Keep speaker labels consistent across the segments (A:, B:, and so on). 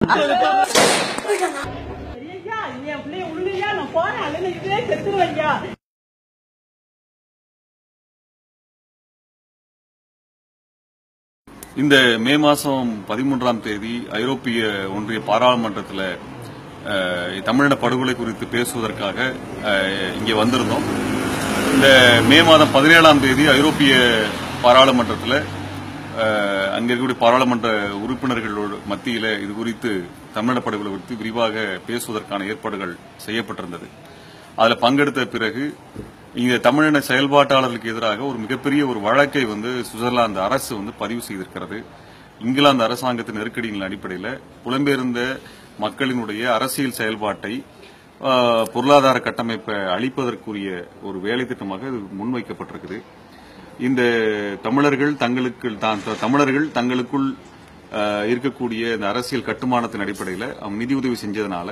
A: ஐயா என் பிள்ளைய உள்ளையா நான் போறேன் அல்ல இதே செத்துருவேன் ஐயா
B: இந்த மே மாதம் பதிமூன்றாம் தேதி ஐரோப்பிய ஒன்றிய பாராளுமன்றத்தில் அஹ், தமிழின படுகொலை குறித்து பேசுவதற்காக அஹ், இங்கே வந்திருந்தோம் இந்த மே மாதம் பதினேழாம் தேதி ஐரோப்பிய பாராளுமன்றத்தில் அஹ், அங்க இருக்கக்கூடிய பாராளுமன்ற உறுப்பினர்களோடு மத்தியில் இது குறித்து தமிழின படுகொலை குறித்து விரிவாக பேசுவதற்கான ஏற்பாடுகள் செய்யப்பட்டிருந்தது அதில் பங்கெடுத்த பிறகு இந்த தமிழின செயல்பாட்டாளர்களுக்கு எதிராக ஒரு மிகப்பெரிய ஒரு வழக்கை வந்து சுவிட்சர்லாந்து அரசு வந்து பதிவு செய்திருக்கிறது இங்கிலாந்து அரசாங்கத்தின் நெருக்கடியின் அடிப்படையில் புலம்பெயர்ந்த மக்களினுடைய அரசியல் செயல்பாட்டை ஆஹ், பொருளாதார கட்டமைப்பை அளிப்பதற்குரிய ஒரு வேலை திட்டமாக இது முன்வைக்கப்பட்டிருக்குது இந்த தமிழர்கள் தங்களுக்கு தான் தமிழர்கள் தங்களுக்குள் ஆஹ், இருக்கக்கூடிய இந்த அரசியல் கட்டுமானத்தின் அடிப்படையில் அவங்க நிதியுதவி செஞ்சதுனால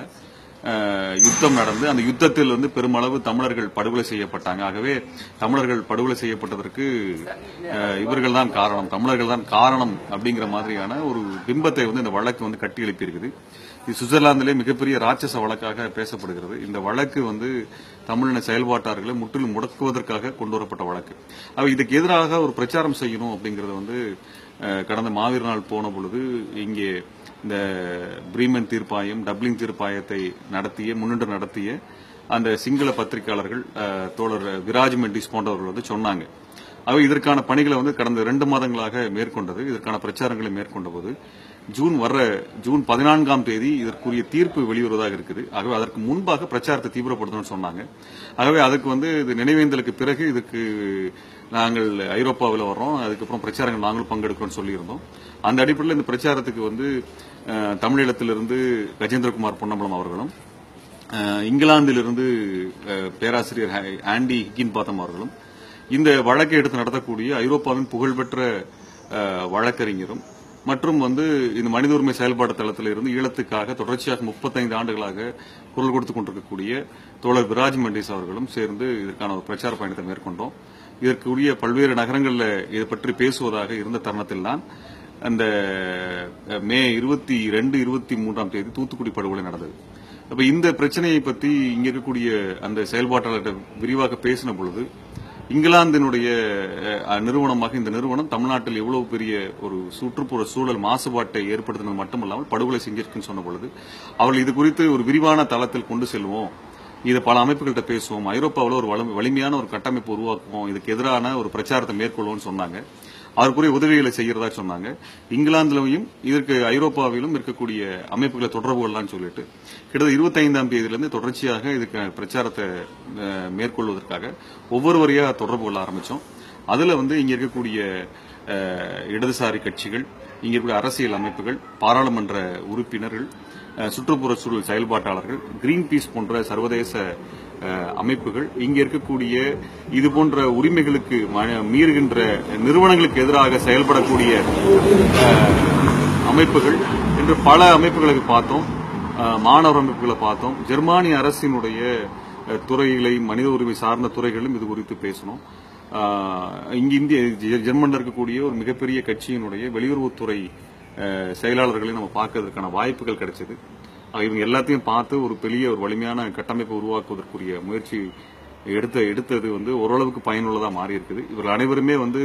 B: ஆஹ், யுத்தம் நடந்து அந்த யுத்தத்தில் வந்து பெருமளவு தமிழர்கள் படுகொலை செய்யப்பட்டாங்க ஆகவே தமிழர்கள் படுகொலை செய்யப்பட்டதற்கு ஆஹ், இவர்கள் தான் காரணம் தமிழர்கள் தான் காரணம் அப்படிங்கிற மாதிரியான ஒரு பிம்பத்தை வந்து இந்த வழக்கு வந்து கட்டி எழுப்பியிருக்குது இது சுவிட்சர்லாந்திலே மிகப்பெரிய ராட்சச வழக்காக பேசப்படுகிறது இந்த வழக்கு வந்து தமிழின செயல்பாட்டாளர்களை முற்றிலும் முடக்குவதற்காக கொண்டு வரப்பட்ட வழக்கு அவ இதுக்கு எதிராக ஒரு பிரச்சாரம் செய்யணும் அப்படிங்கறது வந்து அஹ், கடந்த மாவீர் நாள் போன பொழுது இங்கே இந்த பிரீமன் தீர்ப்பாயம் டப்ளிங் தீர்ப்பாயத்தை நடத்திய முன்னின்று நடத்திய அந்த சிங்கள பத்திரிகையாளர்கள் அஹ், தோழர் விராஜ் மெண்டிஸ் போன்றவர்கள் வந்து சொன்னாங்க அவை இதற்கான பணிகளை வந்து கடந்த இரண்டு மாதங்களாக மேற்கொண்டது இதற்கான பிரச்சாரங்களை மேற்கொண்ட போது ஜூன் வர்ற ஜூன் பதினான்காம் தேதி இதற்குரிய தீர்ப்பு வெளிவருவதாக இருக்குது ஆகவே அதற்கு முன்பாக பிரச்சாரத்தை தீவிரப்படுத்தணும்னு சொன்னாங்க ஆகவே அதுக்கு வந்து இது நினைவேந்தலுக்கு பிறகு இதுக்கு நாங்கள் ஐரோப்பாவில் வர்றோம் அதுக்கப்புறம் பிரச்சாரங்கள் நாங்களும் பங்கெடுக்கிறோம்னு சொல்லியிருந்தோம் அந்த அடிப்படையில் இந்த பிரச்சாரத்துக்கு வந்து அஹ், தமிழீழத்திலிருந்து கஜேந்திரகுமார் பொன்னம்பலம் அவர்களும் அஹ், இங்கிலாந்திலிருந்து அஹ், பேராசிரியர் ஹை- ஆண்டி ஹிக்கின்பாத்தம் அவர்களும் இந்த வழக்கை எடுத்து நடத்தக்கூடிய ஐரோப்பாவின் புகழ்பெற்ற அஹ், வழக்கறிஞரும் மற்றும் வந்து இந்த மனித உரிமை செயல்பாடு தளத்தில் இருந்து ஈழத்துக்காக தொடர்ச்சியாக முப்பத்தைந்து ஆண்டுகளாக குரல் கொடுத்துக் கொண்டிருக்கக்கூடிய தோழர் விராஜ் மெண்டிஸ் அவர்களும் சேர்ந்து இதற்கான ஒரு பிரச்சார பயணத்தை மேற்கொண்டோம் இதற்குரிய பல்வேறு நகரங்களில் இது பற்றி பேசுவதாக இருந்த தருணத்தில் தான் அந்த அஹ், மே இருபத்தி ரெண்டு இருபத்தி மூன்றாம் தேதி தூத்துக்குடி படுகொலை நடந்தது அப்ப இந்த பிரச்சனையை பத்தி இங்க இருக்கக்கூடிய அந்த செயல்பாட்டாளர்கிட்ட விரிவாக பேசின பொழுது இங்கிலாந்தினுடைய அஹ், நிறுவனமாக இந்த நிறுவனம் தமிழ்நாட்டில் எவ்வளவு பெரிய ஒரு சுற்றுப்புற சூழல் மாசுபாட்டை ஏற்படுத்தினது மட்டுமல்லாமல் படுகொலை செஞ்சிருக்குன்னு சொன்ன பொழுது அவர்கள் இது குறித்து ஒரு விரிவான தளத்தில் கொண்டு செல்வோம் இது பல அமைப்புகள்கிட்ட பேசுவோம் ஐரோப்பாவில் ஒரு வலிமை- வலிமையான ஒரு கட்டமைப்பு உருவாக்குவோம் இதுக்கு எதிரான ஒரு பிரச்சாரத்தை மேற்கொள்வோம்னு சொன்னாங்க அதற்குரிய உதவிகளை செய்யறதா சொன்னாங்க இங்கிலாந்துலயும் இதற்கு ஐரோப்பாவிலும் இருக்கக்கூடிய அமைப்புகளை தொடர்பு கொள்ளலாம்னு சொல்லிட்டு கிட்டத்தட்ட இருபத்தைந்தாம் தேதியிலிருந்து தொடர்ச்சியாக இதுக்கு பிரச்சாரத்தை அஹ், மேற்கொள்வதற்காக ஒவ்வொருவரையா தொடர்பு கொள்ள ஆரம்பிச்சோம் அதுல வந்து இங்க இருக்கக்கூடிய அஹ், இடதுசாரி கட்சிகள் இங்க இருக்கக்கூடிய அரசியல் அமைப்புகள் பாராளுமன்ற உறுப்பினர்கள் அஹ், சுற்றுப்புற சூழல் செயல்பாட்டாளர்கள் கிரீன் பீஸ் போன்ற சர்வதேச அஹ், அமைப்புகள் இங்க இருக்கக்கூடிய இது போன்ற உரிமைகளுக்கு ம- மீறுகின்ற நிறுவனங்களுக்கு எதிராக செயல்படக்கூடிய அஹ், அமைப்புகள் என்று பல அமைப்புகளை பார்த்தோம் அஹ், மாணவர் அமைப்புகளை பார்த்தோம் ஜெர்மானிய அரசினுடைய அஹ், துறைகளை மனித உரிமை சார்ந்த துறைகளும் இது குறித்து பேசணும் அஹ், இங்க இந்திய ஜெ- ஜெர்மன்ல இருக்கக்கூடிய ஒரு மிகப்பெரிய கட்சியினுடைய வெளியுறவுத்துறை அஹ், செயலாளர்களை நம்ம பார்க்கறதுக்கான வாய்ப்புகள் கிடைச்சது ஆக இவங்க எல்லாத்தையும் பார்த்து ஒரு பெரிய ஒரு வலிமையான கட்டமைப்பை உருவாக்குவதற்குரிய முயற்சி எடுத்த எடுத்தது வந்து ஓரளவுக்கு பயனுள்ளதா மாறி இருக்குது இவர்கள் அனைவருமே வந்து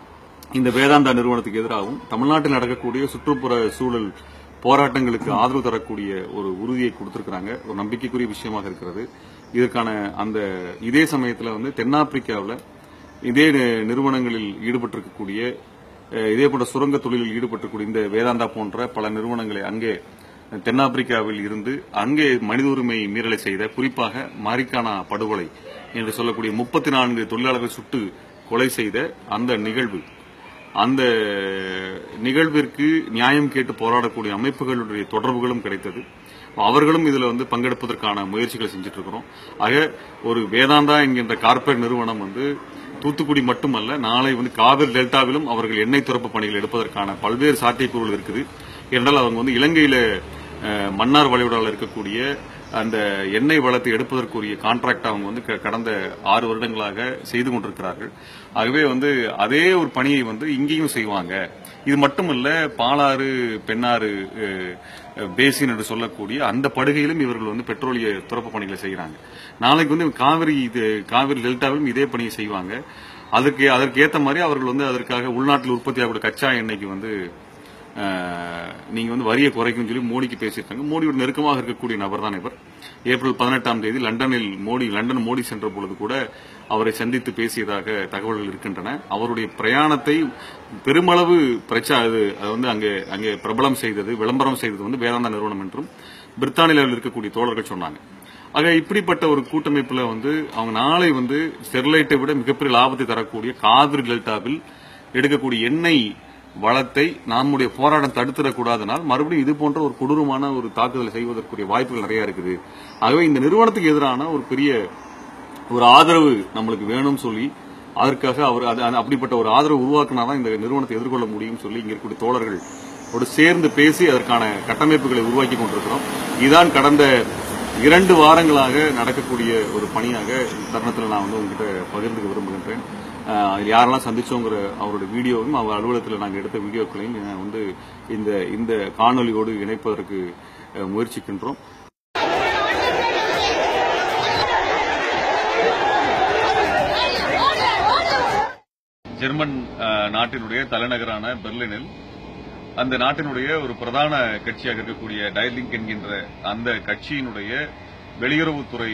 B: இந்த வேதாந்தா நிறுவனத்துக்கு எதிராகவும் தமிழ்நாட்டில் நடக்கக்கூடிய சுற்றுப்புற சூழல் போராட்டங்களுக்கு ஆதரவு தரக்கூடிய ஒரு உறுதியை கொடுத்திருக்கிறாங்க ஒரு நம்பிக்கைக்குரிய விஷயமாக இருக்கிறது இதற்கான அந்த இதே சமயத்துல வந்து தென்னாப்பிரிக்காவில் இதே நி- நிறுவனங்களில் ஈடுபட்டிருக்கக்கூடிய அஹ், இதே போன்ற சுரங்க தொழிலில் ஈடுபட்டிருக்கக்கூடிய இந்த வேதாந்தா போன்ற பல நிறுவனங்களை அங்கே தென்னாப்பிரிக்காவில் இருந்து அங்கே மனித உரிமை மீறலை செய்த குறிப்பாக மாரிக்கானா படுகொலை என்று சொல்லக்கூடிய முப்பத்தி நான்கு தொழிலாளர்கள் சுட்டு கொலை செய்த அந்த நிகழ்வு அந்த நிகழ்விற்கு நியாயம் கேட்டு போராடக்கூடிய அமைப்புகளுடைய தொடர்புகளும் கிடைத்தது அவர்களும் இதுல வந்து பங்கெடுப்பதற்கான முயற்சிகளை செஞ்சுட்டு இருக்கிறோம் ஆக ஒரு வேதாந்தா என்கின்ற கார்ப்பரேட் நிறுவனம் வந்து தூத்துக்குடி மட்டுமல்ல நாளை வந்து காவிரி டெல்டாவிலும் அவர்கள் எண்ணெய் துறப்பு பணிகள் எடுப்பதற்கான பல்வேறு சாத்தியக்கூறுகள் இருக்குது என்றால் அவங்க வந்து இலங்கையில அஹ், மன்னார் வளைகுடாவில் இருக்கக்கூடிய அந்த எண்ணெய் வளத்தை எடுப்பதற்குரிய கான்ட்ராக்ட் அவங்க வந்து க- கடந்த ஆறு வருடங்களாக செய்து கொண்டிருக்கிறார்கள் ஆகவே வந்து அதே ஒரு பணியை வந்து இங்கேயும் செய்வாங்க இது மட்டுமல்ல பாலாறு பெண்ணாறு அஹ், அஹ், பேசின் என்று சொல்லக்கூடிய அந்த படுகையிலும் இவர்கள் வந்து பெட்ரோலிய துறப்பு பணிகளை செய்கிறாங்க நாளைக்கு வந்து காவிரி இது காவிரி டெல்டாவிலும் இதே பணியை செய்வாங்க அதுக்கு அதற்கு ஏத்த மாதிரி அவர்கள் வந்து அதற்காக உள்நாட்டில் உற்பத்தி ஆகக்கூடிய கச்சா எண்ணெய்க்கு வந்து அஹ், நீங்க வந்து வரியை குறைக்கும் சொல்லி மோடிக்கு பேசியிருக்காங்க மோடியோட நெருக்கமாக இருக்கக்கூடிய நபர் தான் இவர் ஏப்ரல் பதினெட்டாம் தேதி லண்டனில் மோடி லண்டன் மோடி சென்ற பொழுது கூட அவரை சந்தித்து பேசியதாக தகவல்கள் இருக்கின்றன அவருடைய பிரயாணத்தை பெருமளவு பிரச்சா அது அது வந்து அங்கே அங்கே பிரபலம் செய்தது விளம்பரம் செய்தது வந்து வேதாந்தா நிறுவனம் என்றும் பிரித்தானியாவில் இருக்கக்கூடிய தோழர்கள் சொன்னாங்க ஆக இப்படிப்பட்ட ஒரு கூட்டமைப்புல வந்து அவங்க நாளை வந்து ஸ்டெர்லைட்டை விட மிகப்பெரிய லாபத்தை தரக்கூடிய காவிரி டெல்டாவில் எடுக்கக்கூடிய எண்ணெய் வளத்தை நம்முடைய போராட்டம் தடுத்துடக்கூடாதனால் மறுபடியும் இது போன்ற ஒரு கொடூரமான ஒரு தாக்குதலை செய்வதற்குரிய வாய்ப்புகள் நிறைய இருக்குது ஆகவே இந்த நிறுவனத்துக்கு எதிரான ஒரு பெரிய ஒரு ஆதரவு நம்மளுக்கு வேணும்னு சொல்லி அதற்காக அவர் அது அது அப்படிப்பட்ட ஒரு ஆதரவு உருவாக்கினாதான் இந்த நிறுவனத்தை எதிர்கொள்ள முடியும்னு சொல்லி இங்க இருக்கக்கூடிய தோழர்கள் ஒரு சேர்ந்து பேசி அதற்கான கட்டமைப்புகளை உருவாக்கி கொண்டிருக்கிறோம் இதுதான் கடந்த இரண்டு வாரங்களாக நடக்கக்கூடிய ஒரு பணியாக இந்த தருணத்தில் நான் வந்து உங்ககிட்ட பகிர்ந்துக்க விரும்புகின்றேன் அஹ், அதில் யாரெல்லாம் சந்திச்சோங்கிற அவருடைய வீடியோவும் அவர் அலுவலகத்தில் நாங்கள் எடுத்த வீடியோக்களையும் நான் வந்து இந்த இந்த காணொலியோடு இணைப்பதற்கு அஹ், முயற்சிக்கின்றோம் ஜெர்மன் அஹ், நாட்டினுடைய தலைநகரான பெர்லினில் அந்த நாட்டினுடைய ஒரு பிரதான கட்சியாக இருக்கக்கூடிய டயலிங்க் என்கின்ற அந்த கட்சியினுடைய வெளியுறவுத்துறை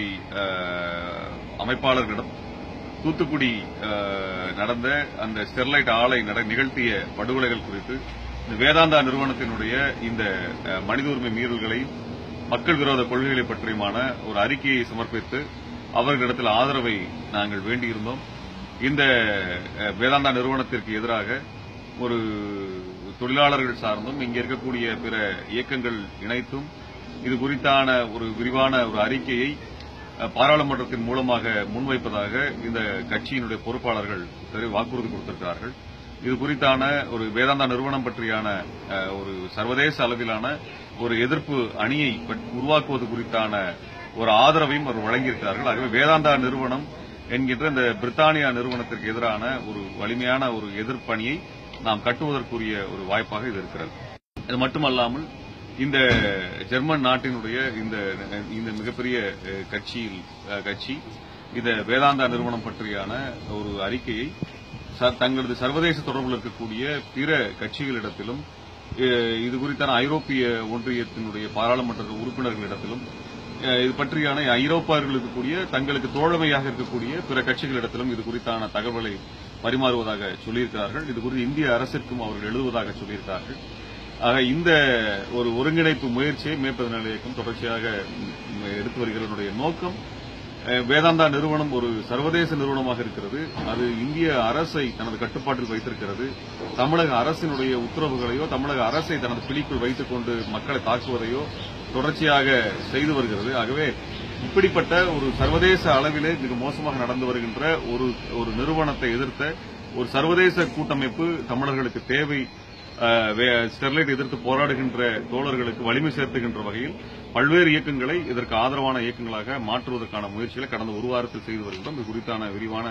B: அஹ், அமைப்பாளர்களிடம் தூத்துக்குடி அஹ், நடந்த அந்த ஸ்டெர்லைட் ஆலை நட- நிகழ்த்திய படுகொலைகள் குறித்து இந்த வேதாந்தா நிறுவனத்தினுடைய இந்த அஹ், மனித உரிமை மீறல்களை மக்கள் விரோத கொள்கைகளை பற்றியுமான ஒரு அறிக்கையை சமர்ப்பித்து அவர்களிடத்தில் ஆதரவை நாங்கள் வேண்டியிருந்தோம் இந்த அஹ், வேதாந்தா நிறுவனத்திற்கு எதிராக ஒரு தொழிலாளர்கள் சார்ந்தும் இங்க இருக்கக்கூடிய பிற இயக்கங்கள் இணைத்தும் இது குறித்தான ஒரு விரிவான ஒரு அறிக்கையை அஹ், பாராளுமன்றத்தின் மூலமாக முன்வைப்பதாக இந்த கட்சியினுடைய பொறுப்பாளர்கள் தெரி- வாக்குறுதி கொடுத்திருக்கிறார்கள் இது குறித்தான ஒரு வேதாந்தா நிறுவனம் பற்றியான அஹ், ஒரு சர்வதேச அளவிலான ஒரு எதிர்ப்பு அணியை பற்- உருவாக்குவது குறித்தான ஒரு ஆதரவையும் அவர் வழங்கியிருக்கிறார்கள் ஆகவே வேதாந்தா நிறுவனம் என்கின்ற இந்த பிரித்தானியா நிறுவனத்திற்கு எதிரான ஒரு வலிமையான ஒரு எதிர்ப்பணியை நாம் கட்டுவதற்குரிய ஒரு வாய்ப்பாக இது இருக்கிறது இது மட்டுமல்லாமல் இந்த ஜெர்மன் நாட்டினுடைய இந்த இந்த மிகப்பெரிய அஹ், கட்சியில் அஹ், கட்சி இந்த வேதாந்தா நிறுவனம் பற்றியான ஒரு அறிக்கையை ச- தங்களது சர்வதேச தொடர்பில் இருக்கக்கூடிய பிற கட்சிகளிடத்திலும் அஹ், இது குறித்தான ஐரோப்பிய ஒன்றியத்தினுடைய பாராளுமன்ற உறுப்பினர்களிடத்திலும் அஹ், இது பற்றியான ஐரோப்பாவில் இருக்கக்கூடிய தங்களுக்கு தோழமையாக இருக்கக்கூடிய பிற கட்சிகளிடத்திலும் இது குறித்தான தகவலை பரிமாறுவதாக சொல்லியிருக்கிறார்கள் இது குறித்து இந்திய அரசிற்கும் அவர்கள் எழுதுவதாக சொல்லியிருக்கிறார்கள் ஆக இந்த ஒரு ஒருங்கிணைப்பு முயற்சியை மேற்பதினால இயக்கம் தொடர்ச்சியாக ம், எடுத்து வருகிறதனுடைய நோக்கம் அஹ், வேதாந்தா நிறுவனம் ஒரு சர்வதேச நிறுவனமாக இருக்கிறது அது இந்திய அரசை தனது கட்டுப்பாட்டில் வைத்திருக்கிறது தமிழக அரசினுடைய உத்தரவுகளையோ தமிழக அரசை தனது பிடிக்குள் வைத்துக் கொண்டு மக்களை தாக்குவதையோ தொடர்ச்சியாக செய்து வருகிறது ஆகவே இப்படிப்பட்ட ஒரு சர்வதேச அளவிலே மிக மோசமாக நடந்து வருகின்ற ஒரு ஒரு நிறுவனத்தை எதிர்த்த ஒரு சர்வதேச கூட்டமைப்பு தமிழர்களுக்கு தேவை அஹ், வே- ஸ்டெர்லைட் எதிர்த்து போராடுகின்ற தோழர்களுக்கு வலிமை சேர்த்துகின்ற வகையில் பல்வேறு இயக்கங்களை இதற்கு ஆதரவான இயக்கங்களாக மாற்றுவதற்கான முயற்சிகளை கடந்த ஒரு வாரத்தில் செய்து வருகின்றோம் இது குறித்தான விரிவான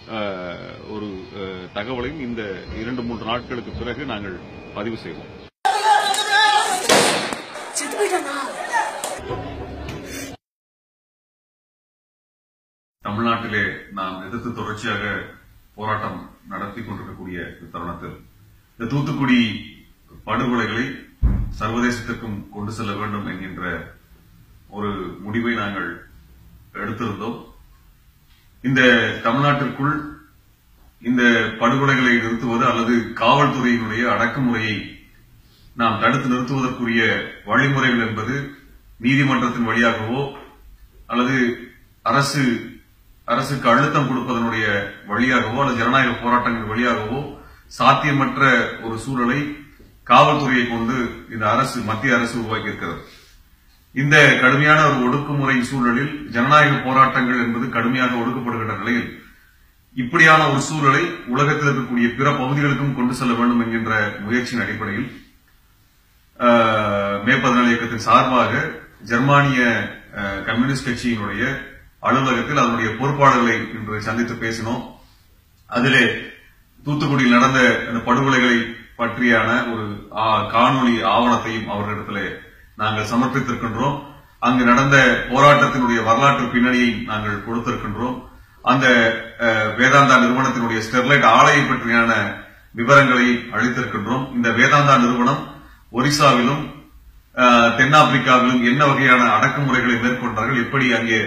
B: அஹ், ஒரு அஹ், தகவலையும் இந்த இரண்டு மூன்று நாட்களுக்கு பிறகு நாங்கள் பதிவு செய்வோம்
C: செத்து போயிட்டானா
B: தமிழ்நாட்டிலே நாம் எதிர்த்து தொடர்ச்சியாக போராட்டம் நடத்தி கொண்டிருக்கக்கூடிய இந்த தருணத்தில் இந்த தூத்துக்குடி படுகொலைகளை சர்வதேசத்திற்கும் கொண்டு செல்ல வேண்டும் என்கின்ற ஒரு முடிவை நாங்கள் எடுத்திருந்தோம் இந்த தமிழ்நாட்டிற்குள் இந்த படுகொலைகளை நிறுத்துவது அல்லது காவல்துறையினுடைய அடக்குமுறையை நாம் தடுத்து நிறுத்துவதற்குரிய வழிமுறைகள் என்பது நீதிமன்றத்தின் வழியாகவோ அல்லது அரசு அரசுக்கு அழுத்தம் கொடுப்பதனுடைய வழியாகவோ அல்லது ஜனநாயக போராட்டங்கள் வழியாகவோ சாத்தியமற்ற ஒரு சூழலை காவல்துறையை கொண்டு இந்த அரசு மத்திய அரசு உருவாக்கி இருக்கிறது இந்த கடுமையான ஒரு ஒடுக்குமுறை சூழலில் ஜனநாயக போராட்டங்கள் என்பது கடுமையாக ஒடுக்கப்படுகின்ற நிலையில் இப்படியான ஒரு சூழலை உலகத்தில் இருக்கக்கூடிய பிற பகுதிகளுக்கும் கொண்டு செல்ல வேண்டும் என்கின்ற முயற்சியின் அடிப்படையில் ஆஹ், மே பதினாலு இயக்கத்தின் சார்பாக ஜெர்மானிய ஆஹ், கம்யூனிஸ்ட் கட்சியினுடைய அலுவலகத்தில் அதனுடைய பொறுப்பாளர்களை இன்று சந்தித்து பேசினோம் அதிலே தூத்துக்குடியில் நடந்த அந்த படுகொலைகளை பற்றியான ஒரு ஆ, காணொளி ஆவணத்தையும் அவர்களிடத்திலே நாங்கள் சமர்ப்பித்திருக்கின்றோம் அங்கு நடந்த போராட்டத்தினுடைய வரலாற்று பின்னணியை நாங்கள் கொடுத்திருக்கின்றோம் அந்த அஹ், வேதாந்தா நிறுவனத்தினுடைய ஸ்டெர்லைட் ஆலையை பற்றியான விவரங்களை அளித்திருக்கின்றோம் இந்த வேதாந்தா நிறுவனம் ஒரிசாவிலும் அஹ், தென்னாப்பிரிக்காவிலும் என்ன வகையான அடக்குமுறைகளை மேற்கொண்டார்கள் எப்படி அங்கே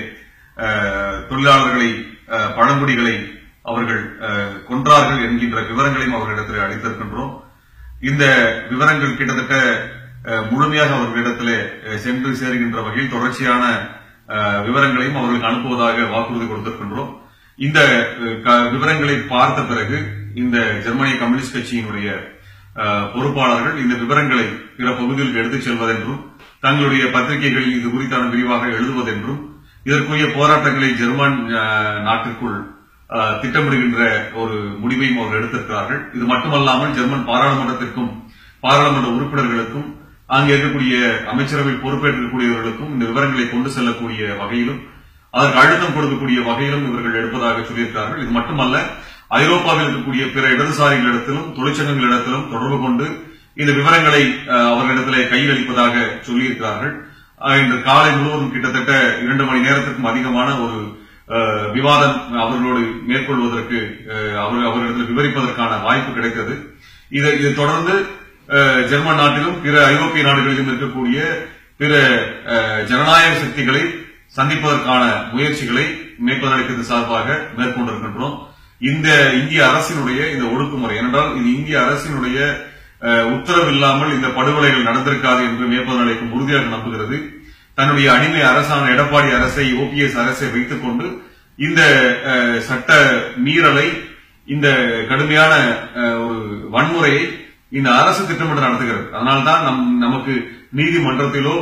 B: அஹ், தொழிலாளர்களை அஹ், பழங்குடிகளை அவர்கள் அஹ், கொன்றார்கள் என்கின்ற விவரங்களையும் அவர்களிடத்தில் அளித்திருக்கின்றோம் இந்த விவரங்கள் கிட்டத்தட்ட அஹ், முழுமையாக அவர்களிடத்திலே அஹ், சென்று சேருகின்ற வகையில் தொடர்ச்சியான அஹ், விவரங்களையும் அவர்களுக்கு அனுப்புவதாக வாக்குறுதி கொடுத்திருக்கின்றோம் இந்த அஹ், க- விவரங்களை பார்த்த பிறகு இந்த ஜெர்மனிய கம்யூனிஸ்ட் கட்சியினுடைய அஹ், பொறுப்பாளர்கள் இந்த விவரங்களை பிற பகுதிகளுக்கு எடுத்துச் செல்வதென்றும் தங்களுடைய பத்திரிகைகளில் இது குறித்தான விரிவாக எழுதுவதென்றும் இதற்குரிய போராட்டங்களை ஜெர்மன் அஹ், நாட்டிற்குள் அஹ், திட்டமிடுகின்ற ஒரு முடிவையும் அவர்கள் எடுத்திருக்கிறார்கள் இது மட்டுமல்லாமல் ஜெர்மன் பாராளுமன்றத்திற்கும் பாராளுமன்ற உறுப்பினர்களுக்கும் அங்கே இருக்கக்கூடிய அமைச்சரவை பொறுப்பேற்கக்கூடியவர்களுக்கும் இந்த விவரங்களை கொண்டு செல்லக்கூடிய வகையிலும் அதற்கு அழுத்தம் கொடுக்கக்கூடிய வகையிலும் இவர்கள் எடுப்பதாக சொல்லியிருக்கிறார்கள் இது மட்டுமல்ல ஐரோப்பாவில் இருக்கக்கூடிய பிற இடதுசாரிகளிடத்திலும் தொழிற்சங்கங்களிடத்திலும் தொடர்பு கொண்டு இந்த விவரங்களை அஹ், அவர்களிடத்திலே கையளிப்பதாக சொல்லியிருக்கிறார்கள் அஹ், இன்று காலை முழுவதும் கிட்டத்தட்ட இரண்டு மணி நேரத்திற்கும் அதிகமான ஒரு அஹ், விவாதம் அவர்களோடு மேற்கொள்வதற்கு அஹ், அவர் அவர்களிடத்தில் விவரிப்பதற்கான வாய்ப்பு கிடைத்தது இதை இதை தொடர்ந்து அஹ், ஜெர்மன் நாட்டிலும் பிற ஐரோப்பிய நாடுகளிலும் இருக்கக்கூடிய பிற அஹ், ஜனநாயக சக்திகளை சந்திப்பதற்கான முயற்சிகளை மேற்கொள்ளடிக்கிறது சார்பாக மேற்கொண்டிருக்கின்றோம் இந்த இந்திய அரசினுடைய இந்த ஒடுக்குமுறை ஏனென்றால் இது இந்திய அரசினுடைய அஹ், உத்தரவு இல்லாமல் இந்த படுகொலைகள் நடந்திருக்காது என்று மேற்பது நிலைக்கும் உறுதியாக நம்புகிறது தன்னுடைய அடிமை அரசான எடப்பாடி அரசை ஓபிஎஸ் அரசை வைத்துக் கொண்டு இந்த அஹ், சட்ட மீறலை இந்த கடுமையான அஹ், ஒரு வன்முறையை இந்த அரசு திட்டமிட்டு நடத்துகிறது அதனால்தான் நம் நமக்கு நீதிமன்றத்திலோ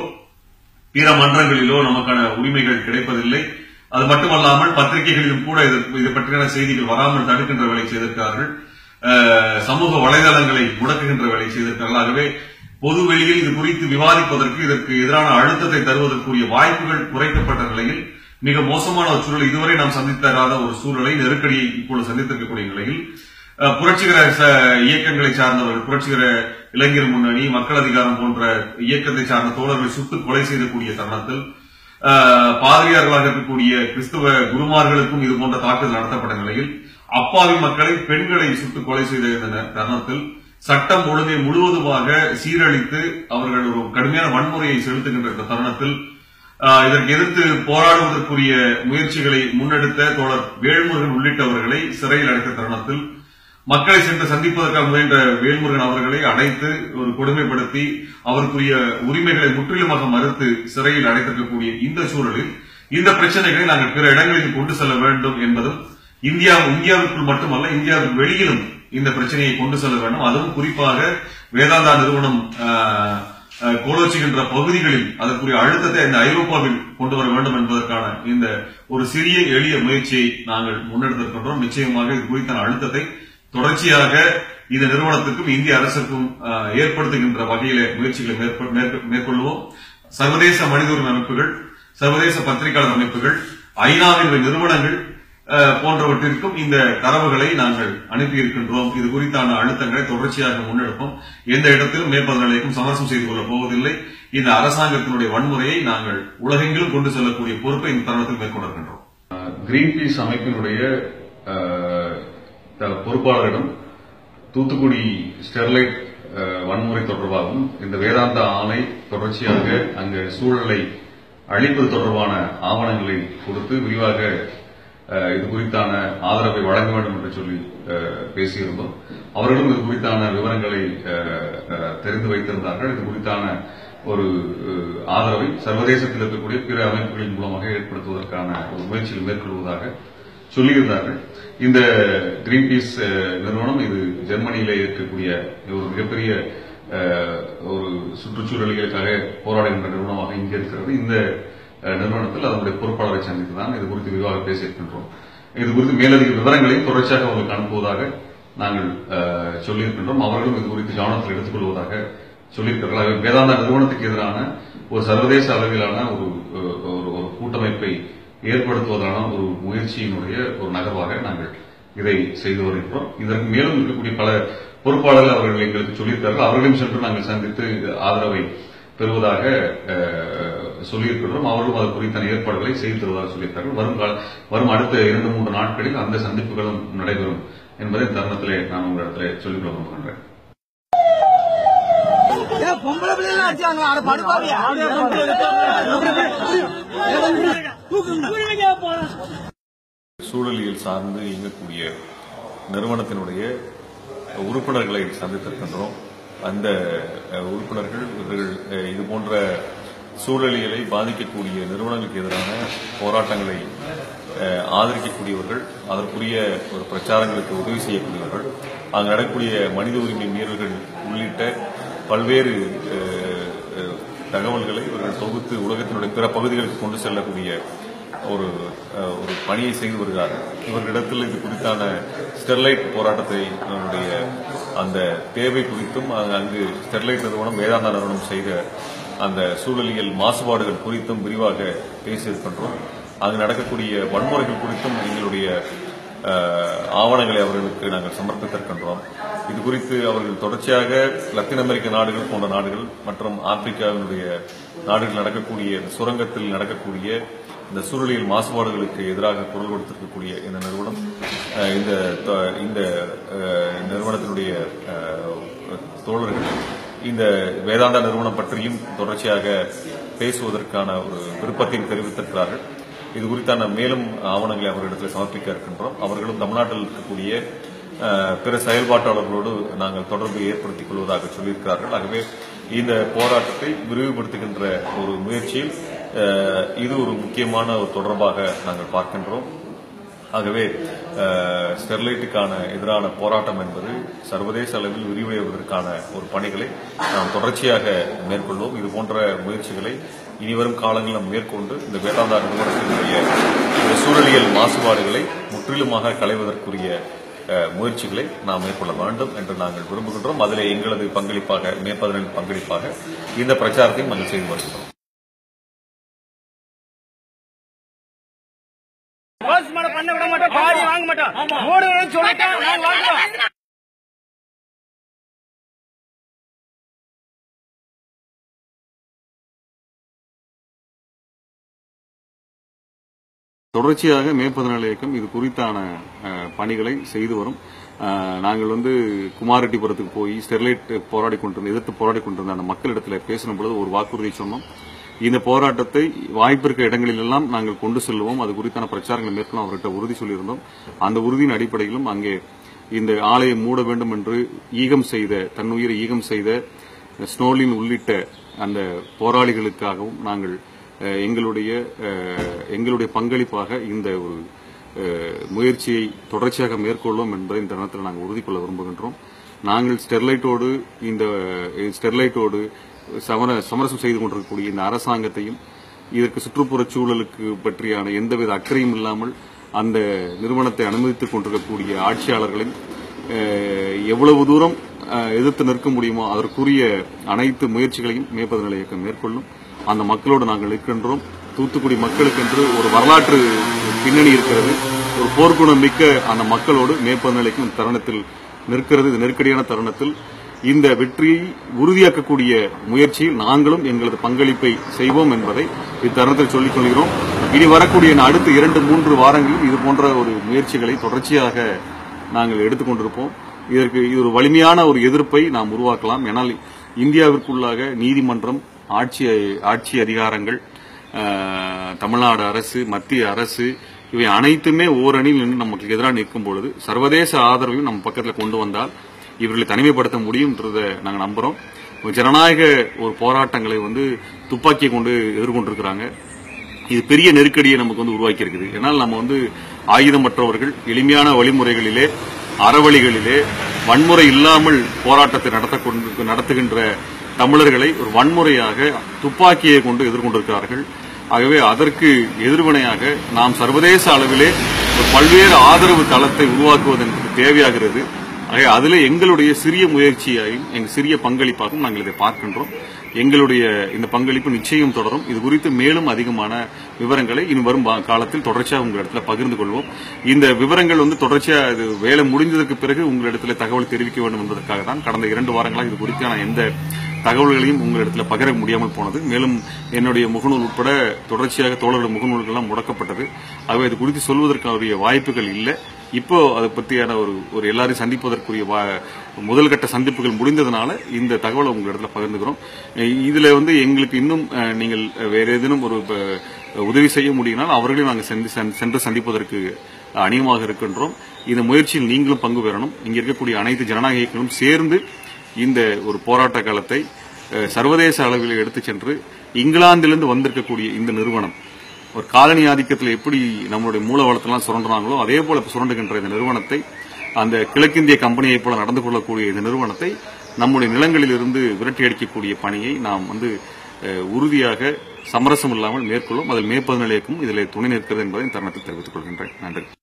B: பிற மன்றங்களிலோ நமக்கான உரிமைகள் கிடைப்பதில்லை அது மட்டுமல்லாமல் பத்திரிகைகளிலும் கூட இதற்கு- இது பற்றியான செய்திகள் வராமல் தடுக்கின்ற வேலை செய்திருக்கிறார்கள் அஹ், சமூக வலைதளங்களை முடக்குகின்ற வேலை செய்திருக்கிறார்கள் ஆகவே பொது வெளியில் இது குறித்து விவாதிப்பதற்கு இதற்கு எதிரான அழுத்தத்தை தருவதற்குரிய வாய்ப்புகள் குறைக்கப்பட்ட நிலையில் மிக மோசமான ஒரு சூழல் இதுவரை நாம் சந்தித்தராத ஒரு சூழலை நெருக்கடியை இப்பொழுது சந்தித்திருக்கக்கூடிய நிலையில் அஹ், புரட்சிகர ச- இயக்கங்களை சார்ந்தவர்கள் புரட்சிகர இளைஞர் முன்னணி மக்கள் அதிகாரம் போன்ற இயக்கத்தை சார்ந்த தோழர்களை சுட்டு கொலை செய்யக்கூடிய தருணத்தில் அஹ், பாதிரியார்களாக இருக்கக்கூடிய கிறிஸ்துவ குருமார்களுக்கும் இது போன்ற தாக்குதல் நடத்தப்பட்ட நிலையில் அப்பாவி மக்களை பெண்களை சுட்டு கொலை செய்த இந்த ந- தருணத்தில் சட்டம் ஒழுங்கை முழுவதுமாக சீரழித்து அவர்கள் ஒரு கடுமையான வன்முறையை செலுத்துகின்ற இந்த தருணத்தில் ஆஹ், இதற்கு எதிர்த்து போராடுவதற்குரிய முயற்சிகளை முன்னெடுத்த தோழர் வேல்முருகன் உள்ளிட்டவர்களை சிறையில் அடைத்த தருணத்தில் மக்களை சென்று சந்திப்பதற்காக முயன்ற வேல்முருகன் அவர்களை அடைத்து ஒரு கொடுமைப்படுத்தி அவருக்குரிய உரிமைகளை முற்றிலுமாக மறுத்து சிறையில் அடைத்திருக்கக்கூடிய இந்த சூழலில் இந்த பிரச்சனைகளை நாங்கள் பிற இடங்களில் கொண்டு செல்ல வேண்டும் என்பதும் இந்தியா இந்தியாவுக்குள் மட்டுமல்ல இந்தியாவுக்கு வெளியிலும் இந்த பிரச்சனையை கொண்டு செல்ல வேண்டும் அதுவும் குறிப்பாக வேதாந்தா நிறுவனம் ஆஹ், ஆஹ், கோலோச்சுகின்ற பகுதிகளில் அதற்குரிய அழுத்தத்தை இந்த ஐரோப்பாவில் கொண்டு வர வேண்டும் என்பதற்கான இந்த ஒரு சிறிய எளிய முயற்சியை நாங்கள் முன்னெடுத்திருக்கின்றோம் நிச்சயமாக இது குறித்தான அழுத்தத்தை தொடர்ச்சியாக இந்த நிறுவனத்திற்கும் இந்திய அரசுக்கும் ஆஹ், ஏற்படுத்துகின்ற வகையில முயற்சிகளை மேற்கொ- மேற்கொ- மேற்கொள்வோம் சர்வதேச மனித உரிமை அமைப்புகள் சர்வதேச பத்திரிகையாளர் அமைப்புகள் ஐநாவின் நிறுவனங்கள் ஆஹ், போன்றவற்றிற்கும் இந்த தரவுகளை நாங்கள் அனுப்பியிருக்கின்றோம் இது குறித்தான அழுத்தங்களை தொடர்ச்சியாக முன்னெடுப்போம் எந்த இடத்திலும் மேற்பது நிலையக்கும் சமரசம் செய்து கொள்ளப் போவதில்லை இந்த அரசாங்கத்தினுடைய வன்முறையை நாங்கள் உலகெங்கிலும் கொண்டு செல்லக்கூடிய பொறுப்பை இந்த தருணத்தில் மேற்கொண்டிருக்கின்றோம் கிரீன் பீஸ் அமைப்பினுடைய பொறுப்பாளரிடம் தூத்துக்குடி ஸ்டெர்லைட் அஹ், வன்முறை தொடர்பாகவும் இந்த வேதாந்தா ஆணை தொடர்ச்சியாக அங்கு சூழலை அழிப்பது தொடர்பான ஆவணங்களை கொடுத்து விரிவாக அஹ், இது குறித்தான ஆதரவை வழங்க வேண்டும் என்று சொல்லி அஹ், பேசியிருந்தோம் அவர்களும் இது குறித்தான விவரங்களை அஹ், அஹ், தெரிந்து வைத்திருந்தார்கள் இது குறித்தான ஒரு அஹ், ஆதரவை சர்வதேசத்தில் இருக்கக்கூடிய பிற அமைப்புகளின் மூலமாக ஏற்படுத்துவதற்கான ஒரு முயற்சியில் மேற்கொள்வதாக சொல்லியிருந்தார்கள் இந்த கிரீன் பீஸ் அஹ், நிறுவனம் இது ஜெர்மனியிலே இருக்கக்கூடிய ஒரு மிகப்பெரிய அஹ், ஒரு சுற்றுச்சூழல்களுக்காக போராடுகின்ற நிறுவனமாக இங்கே இருக்கிறது இந்த அஹ், நிறுவனத்தில் அதனுடைய பொறுப்பாளரை சந்தித்து தான் இது குறித்து விரிவாக பேசியிருக்கின்றோம் இது குறித்து மேலதிக விவரங்களையும் தொடர்ச்சியாக அவர்களுக்கு அனுப்புவதாக நாங்கள் அஹ், சொல்லியிருக்கின்றோம் அவர்களும் இது குறித்து கவனத்தில் எடுத்துக்கொள்வதாக சொல்லியிருக்கிறார்கள் ஆகவே வேதாந்தா நிறுவனத்துக்கு எதிரான ஒரு சர்வதேச அளவிலான ஒரு ஒரு- ஒரு கூட்டமைப்பை ஏற்படுத்துவதான ஒரு முயற்சியினுடைய ஒரு நகர்வாக நாங்கள் இதை செய்து வருகின்றோம் இதற்கு மேலும் இருக்கக்கூடிய பல பொறுப்பாளர்கள் அவர்கள் எங்களுக்கு சொல்லியிருக்கார்கள் அவர்களையும் சென்று நாங்கள் சந்தித்து ஆதரவை பெறுவதாக அஹ், சொல்லியிருக்கிறோம் அவர்களும் அது குறித்தான ஏற்பாடுகளை செய்து தருவதாக சொல்லியிருக்கார்கள் வரும் கால வரும் அடுத்த இரண்டு மூன்று நாட்களில் அந்த சந்திப்புகளும் நடைபெறும் என்பதை இந்த தருணத்திலே நான் உங்களிடத்திலே சொல்லிக்கொள்ள விரும்புகின்றேன்
C: ஏன் பொம்பளை பிள்ளைலாம் அடிச்சாங்க அட படுப்பாவியா
B: சூழலியல் சார்ந்து இயங்கக்கூடிய நிறுவனத்தினுடைய உறுப்பினர்களை சந்தித்திருக்கின்றோம் அந்த அஹ், உறுப்பினர்கள் இவர்கள் அஹ், இது போன்ற சூழலியலை பாதிக்கக்கூடிய நிறுவனங்களுக்கு எதிரான போராட்டங்களை அஹ், ஆதரிக்கக்கூடியவர்கள் அதற்குரிய ஒரு பிரச்சாரங்களுக்கு உதவி செய்யக்கூடியவர்கள் அங்கு நடக்கக்கூடிய மனித உரிமை மீறல்கள் உள்ளிட்ட பல்வேறு அஹ், அஹ், தகவல்களை இவர்கள் தொகுத்து உலகத்தினுடைய பிற பகுதிகளுக்கு கொண்டு செல்லக்கூடிய ஒரு அஹ், ஒரு பணியை செய்து வருகிறார்கள் இவர்களிடத்தில் இது குறித்தான ஸ்டெர்லைட் போராட்டத்தை அதனுடைய அந்த தேவை குறித்தும் அங்கு- அங்கு ஸ்டெர்லைட் நிறுவனம் வேதாந்தா நிறுவனம் செய்த அந்த சூழலியல் மாசுபாடுகள் குறித்தும் விரிவாக பேசியிருக்கின்றோம் அங்கு நடக்கக்கூடிய வன்முறைகள் குறித்தும் எங்களுடைய அஹ், ஆவணங்களை அவர்களுக்கு நாங்கள் சமர்ப்பித்திருக்கின்றோம் இது குறித்து அவர்கள் தொடர்ச்சியாக லத்தீன் அமெரிக்க நாடுகள் போன்ற நாடுகள் மற்றும் ஆப்பிரிக்காவினுடைய நாடுகள் நடக்கக்கூடிய இந்த சுரங்கத்தில் நடக்கக்கூடிய இந்த சூழலியல் மாசுபாடுகளுக்கு எதிராக குரல் கொடுத்திருக்கக்கூடிய இந்த நிறுவனம் அஹ், இந்த த- இந்த அஹ், நிறுவனத்தினுடைய அஹ், தோழர்கள் இந்த வேதாந்தா நிறுவனம் பற்றியும் தொடர்ச்சியாக பேசுவதற்கான ஒரு விருப்பத்தையும் தெரிவித்திருக்கிறார்கள் இது குறித்தான மேலும் ஆவணங்களை அவர்களிடத்தில் சமர்ப்பிக்க இருக்கின்றோம் அவர்களும் தமிழ்நாட்டில் இருக்கக்கூடிய அஹ், பிற செயல்பாட்டாளர்களோடு நாங்கள் தொடர்பு ஏற்படுத்திக் கொள்வதாக சொல்லியிருக்கிறார்கள் ஆகவே இந்த போராட்டத்தை விரிவுபடுத்துகின்ற ஒரு முயற்சியில் அஹ், இது ஒரு முக்கியமான ஒரு தொடர்பாக நாங்கள் பார்க்கின்றோம் ஆகவே அஹ், ஸ்டெர்லைட்டுக்கான எதிரான போராட்டம் என்பது சர்வதேச அளவில் விரிவடைவதற்கான ஒரு பணிகளை நாம் தொடர்ச்சியாக மேற்கொள்வோம் இது போன்ற முயற்சிகளை இனிவரும் காலங்களில் நாம் மேற்கொண்டு இந்த வேதாந்தா நிறுவனத்தினுடைய இந்த சூழலியல் மாசுபாடுகளை முற்றிலுமாக களைவதற்குரிய அஹ், முயற்சிகளை நாம் மேற்கொள்ள வேண்டும் என்று நாங்கள் விரும்புகின்றோம் அதில் எங்களது பங்களிப்பாக மே பதினேழு பங்களிப்பாக இந்த பிரச்சாரத்தையும் நாங்கள் செய்து வருகிறோம்
C: போஸ்ட் மாட பண்ண விட மாட்டோம் பாடி வாங்க மாட்டோம் மூடு சொல்லிட்டா நாங்க வாங்குவோம்
B: தொடர்ச்சியாக மே பதினேழு இயக்கம் இது குறித்தான அஹ், பணிகளை செய்து வரும் அஹ், நாங்கள் வந்து குமாரெட்டிபுரத்துக்கு போய் ஸ்டெர்லைட் போராடி கொண்டிருந்த எதிர்த்து போராடி கொண்டிருந்த அந்த மக்களிடத்தில் பேசின பொழுது ஒரு வாக்குறுதி சொன்னோம் இந்த போராட்டத்தை வாய்ப்பிருக்க இடங்களிலெல்லாம் நாங்கள் கொண்டு செல்வோம் அது குறித்தான பிரச்சாரங்களை மேற்கொள்ள அவர்கிட்ட உறுதி சொல்லியிருந்தோம் அந்த உறுதியின் அடிப்படையிலும் அங்கே இந்த ஆலையை மூட வேண்டும் என்று ஈகம் செய்த தன்னுயிரை ஈகம் செய்த ஸ்னோலின் உள்ளிட்ட அந்த போராளிகளுக்காகவும் நாங்கள் அஹ், எங்களுடைய அஹ், எங்களுடைய பங்களிப்பாக இந்த ஒரு அஹ், முயற்சியை தொடர்ச்சியாக மேற்கொள்ளும் என்பதை இந்த நேரத்தில் நாங்கள் உறுதி கொள்ள விரும்புகின்றோம் நாங்கள் ஸ்டெர்லைட்டோடு இந்த அஹ், ஸ்டெர்லைட்டோடு சமர சமரசம் செய்து கொண்டிருக்கக்கூடிய இந்த அரசாங்கத்தையும் இதற்கு சுற்றுப்புறச் சூழலுக்கு பற்றியான எந்தவித அக்கறையும் இல்லாமல் அந்த நிறுவனத்தை அனுமதித்துக் கொண்டிருக்கக்கூடிய ஆட்சியாளர்களின் அஹ், எவ்வளவு தூரம் அஹ், எதிர்த்து நிற்க முடியுமோ அதற்குரிய அனைத்து முயற்சிகளையும் மேற்பதநிலை இயக்கம் மேற்கொள்ளும் அந்த மக்களோடு நாங்கள் இருக்கின்றோம் தூத்துக்குடி மக்களுக்கென்று ஒரு வரலாற்று பின்னணி இருக்கிறது ஒரு போர்க்குணம் மிக்க அந்த மக்களோடு மேற்பதநிலைக்கும் இந்த தருணத்தில் நிற்கிறது இது நெருக்கடியான தருணத்தில் இந்த வெற்றியை உறுதியாக்கக்கூடிய முயற்சியில் நாங்களும் எங்களது பங்களிப்பை செய்வோம் என்பதை இத்தருணத்தில் சொல்லிக் கொள்கிறோம் இனி வரக்கூடிய இந்த அடுத்த இரண்டு மூன்று வாரங்களில் இது போன்ற ஒரு முயற்சிகளை தொடர்ச்சியாக நாங்கள் எடுத்துக்கொண்டிருப்போம் இதற்கு இது ஒரு வலிமையான ஒரு எதிர்ப்பை நாம் உருவாக்கலாம் ஏனால் இந்தியாவிற்குள்ளாக நீதிமன்றம் ஆட்சி ஆட்சி அதிகாரங்கள் அஹ், தமிழ்நாடு அரசு மத்திய அரசு இவை அனைத்துமே ஓரணியில் நின்று நமக்கு எதிராக நிற்கும் பொழுது சர்வதேச ஆதரவையும் நம்ம பக்கத்தில் கொண்டு வந்தால் இவர்களை தனிமைப்படுத்த முடியும்ன்றதை நாங்கள் நம்புறோம் ஒரு ஜனநாயக ஒரு போராட்டங்களை வந்து துப்பாக்கியை கொண்டு எதிர்கொண்டிருக்கிறாங்க இது பெரிய நெருக்கடியை நமக்கு வந்து உருவாக்கி இருக்குது ஏன்னால் நம்ம வந்து ஆயுதமற்றவர்கள் எளிமையான வழிமுறைகளிலே அறவழிகளிலே வன்முறை இல்லாமல் போராட்டத்தை நடத்த கொண்டு நடத்துகின்ற தமிழர்களை ஒரு வன்முறையாக துப்பாக்கியை கொண்டு எதிர்கொண்டிருக்கிறார்கள் ஆகவே அதற்கு எதிர்வினையாக நாம் சர்வதேச அளவிலே ஒரு பல்வேறு ஆதரவு தளத்தை உருவாக்குவது என்பது தேவையாகிறது ஆக அதுல எங்களுடைய சிறிய முயற்சியாயும் எங்க சிறிய பங்களிப்பாகவும் நாங்கள் இதை பார்க்கின்றோம் எங்களுடைய இந்த பங்களிப்பு நிச்சயம் தொடரும் இது குறித்து மேலும் அதிகமான விவரங்களை இனி வரும் பா- காலத்தில் தொடர்ச்சியாக உங்களிடத்துல பகிர்ந்து கொள்வோம் இந்த விவரங்கள் வந்து தொடர்ச்சியா இது வேலை முடிந்ததற்கு பிறகு உங்களிடத்துல தகவல் தெரிவிக்க வேண்டும் என்பதற்காக தான் கடந்த இரண்டு வாரங்களாக இது குறித்தான எந்த தகவல்களையும் உங்களிடத்துல பகிர முடியாமல் போனது மேலும் என்னுடைய முகநூல் உட்பட தொடர்ச்சியாக தோழர்களுடைய முகநூல்கள் எல்லாம் முடக்கப்பட்டது ஆகவே இது குறித்து சொல்வதற்கான வாய்ப்புகள் இல்லை இப்போ அதை பற்றியான ஒரு ஒரு எல்லாரையும் சந்திப்பதற்குரிய வா- முதல் கட்ட சந்திப்புகள் முடிந்ததுனால இந்த தகவலை உங்க இடத்துல பகிர்ந்துக்கிறோம் அஹ் இதுல வந்து எங்களுக்கு இன்னும் அஹ், நீங்கள் வேற ஏதேனும் ஒரு ப- உதவி செய்ய முடியினால் அவர்களையும் நாங்கள் சென்று சென்- சென்று சந்திப்பதற்கு அணியமாக இருக்கின்றோம் இந்த முயற்சியில் நீங்களும் பங்கு பெறணும் இங்க இருக்கக்கூடிய அனைத்து ஜனநாயக இயக்கங்களும் சேர்ந்து இந்த ஒரு போராட்ட காலத்தை அஹ், சர்வதேச அளவில் எடுத்துச் சென்று இங்கிலாந்திலிருந்து வந்திருக்கக்கூடிய இந்த நிறுவனம் ஒரு காலனி ஆதிக்கத்தில் எப்படி நம்மளுடைய மூல வளத்தெல்லாம் சுரண்டுறாங்களோ அதே போல இப்ப சுரண்டுகின்ற இந்த நிறுவனத்தை அந்த கிழக்கிந்திய கம்பெனியைப் போல நடந்து கொள்ளக்கூடிய இந்த நிறுவனத்தை நம்முடைய நிலங்களில் இருந்து விரட்டி அடிக்கக்கூடிய பணியை நாம் வந்து அஹ், உறுதியாக சமரசம் இல்லாமல் மேற்கொள்ளும் அதில் மேற்பது நிலையக்கும் இதில் துணை நிற்கிறது என்பதை இந்த தருணத்தில் தெரிவித்துக் கொள்கின்றேன் நன்றி